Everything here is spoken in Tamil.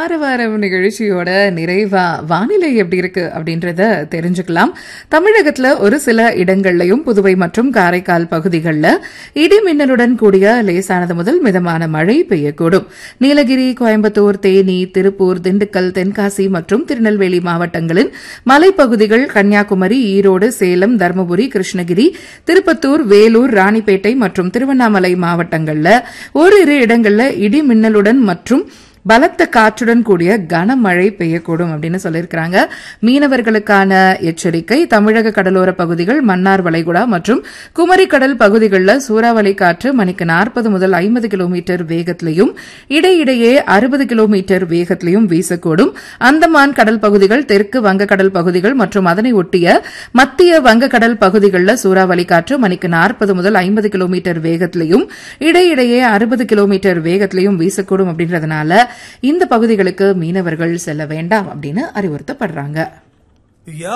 ஆரவாரம் நிகழ்ச்சியோட நிறைவா வானிலை எப்படி இருக்கு அப்படின்றத தெரிஞ்சுக்கலாம் தமிழகத்துல ஒரு சில இடங்கள்லயும் புதுவை மற்றும் காரைக்கால் பகுதிகளில் இடி மின்னலுடன் கூடிய லேசானது முதல் மிதமான மழை பெய்யக்கூடும் நீலகிரி கோயம்புத்தூர் தேனி திருப்பூர் திண்டுக்கல் தென்காசி மற்றும் திருநெல்வேலி மாவட்டங்களின் மலைப்பகுதிகள் கன்னியாகுமரி ஈரோடு சேலம் தருமபுரி கிருஷ்ணகிரி திருப்பத்தூர் வேலூர் ராணிப்பேட்டை மற்றும் திருவண்ணாமலை மாவட்டங்கள்ல ஓரிரு இடங்கள்ல இடி மின்னலுடன் மற்றும் பலத்த காற்றுடன் கூடிய கனமழை பெய்யக்கூடும் அப்படின்னு சொல்லியிருக்கிறாங்க மீனவர்களுக்கான எச்சரிக்கை தமிழக கடலோர பகுதிகள் மன்னார் வளைகுடா மற்றும் குமரி கடல் பகுதிகளில் சூறாவளி காற்று மணிக்கு நாற்பது முதல் ஐம்பது கிலோமீட்டர் வேகத்திலையும் இடையிடையே அறுபது கிலோமீட்டர் வேகத்திலையும் வீசக்கூடும் அந்தமான் கடல் பகுதிகள் தெற்கு வங்கக்கடல் பகுதிகள் மற்றும் அதனை ஒட்டிய மத்திய வங்கக்கடல் பகுதிகளில் சூறாவளி காற்று மணிக்கு நாற்பது முதல் ஐம்பது கிலோமீட்டர் வேகத்திலையும் இடையிடையே அறுபது கிலோமீட்டர் வேகத்திலையும் வீசக்கூடும் அப்படின்றதுனால இந்த பகுதிகளுக்கு மீனவர்கள் செல்ல வேண்டாம் அப்படின்னு அறிவுறுத்தப்படுறாங்க